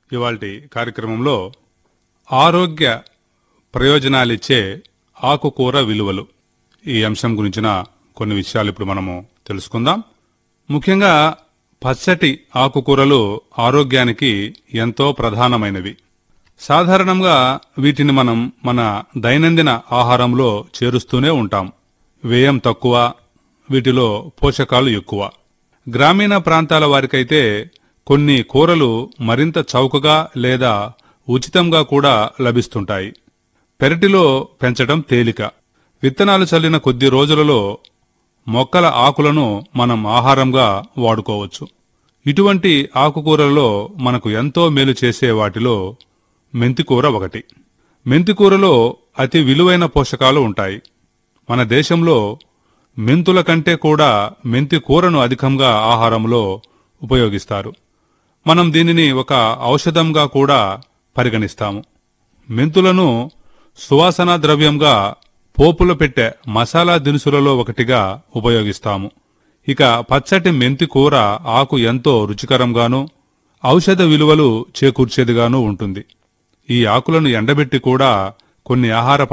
ఇవాల్టి కార్యక్రమంలో ఆరోగ్య ప్రయోజనాలిచ్చే ఆకుకూర విలువలు ఈ అంశం గురించిన కొన్ని విషయాలు ఇప్పుడు మనము తెలుసుకుందాం ముఖ్యంగా పచ్చటి ఆకుకూరలు ఆరోగ్యానికి ఎంతో ప్రధానమైనవి సాధారణంగా వీటిని మనం మన దైనందిన ఆహారంలో చేరుస్తూనే ఉంటాం వ్యయం తక్కువ వీటిలో పోషకాలు ఎక్కువ గ్రామీణ ప్రాంతాల వారికైతే కొన్ని కూరలు మరింత చౌకగా లేదా ఉచితంగా కూడా లభిస్తుంటాయి పెరటిలో పెంచడం తేలిక విత్తనాలు చల్లిన కొద్ది రోజులలో మొక్కల ఆకులను మనం ఆహారంగా వాడుకోవచ్చు ఇటువంటి ఆకుకూరలలో మనకు ఎంతో మేలు చేసే వాటిలో మెంతికూర ఒకటి మెంతికూరలో అతి విలువైన పోషకాలు ఉంటాయి మన దేశంలో మెంతుల కంటే కూడా మెంతి కూరను అధికంగా ఆహారంలో ఉపయోగిస్తారు మనం దీనిని ఒక ఔషధంగా కూడా పరిగణిస్తాము మెంతులను సువాసన ద్రవ్యంగా పోపులో పెట్టే మసాలా దినుసులలో ఒకటిగా ఉపయోగిస్తాము ఇక పచ్చటి మెంతి కూర ఆకు ఎంతో రుచికరంగాను ఔషధ విలువలు చేకూర్చేదిగాను ఉంటుంది ఈ ఆకులను ఎండబెట్టి కూడా కొన్ని ఆహార